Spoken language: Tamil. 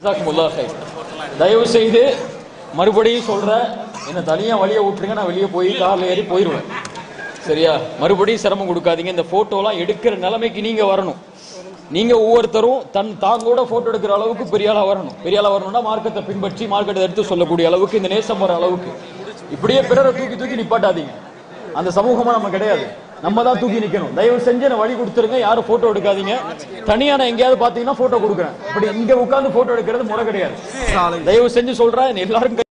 ஜஸாக்குமுல்லாஹ் ஹைர். தயவு செய்து மறுபடியும் சொல்றேன் என்ன தனியா வழியை விட்டுருங்க நான் வெளியே போய் கார்ல ஏறி போயிருவேன் சரியா மறுபடியும் சிரமம் கொடுக்காதீங்க இந்த போட்டோலாம் எடுக்கிற நிலைமைக்கு நீங்க வரணும் நீங்க ஒவ்வொருத்தரும் தன் தாங்கூட போட்டோ எடுக்கிற அளவுக்கு பெரிய ஆளா வரணும் பெரிய ஆளா வரணும்னா மார்க்கத்தை பின்பற்றி மார்க்கெட்டை எடுத்து சொல்லக்கூடிய அளவுக்கு இந்த நேசம் வர அளவுக்கு இப்படியே பிறரை தூக்கி தூக்கி நிப்பாட்டாதீங்க அந்த சமூகமா நம்ம கிடையாது நம்ம தான் தூக்கி நிக்கணும் தயவு செஞ்சு என்ன வழி கொடுத்துருங்க யாரும் போட்டோ எடுக்காதீங்க தனியா நான் எங்கேயாவது பாத்தீங்கன்னா போட்டோ கொடுக்குறேன் இப்படி இங்க உட்கார்ந்து போட்டோ எடுக்கிறது முறை கிடையாது தயவு செஞ்சு சொல்றேன் எல்லாரும்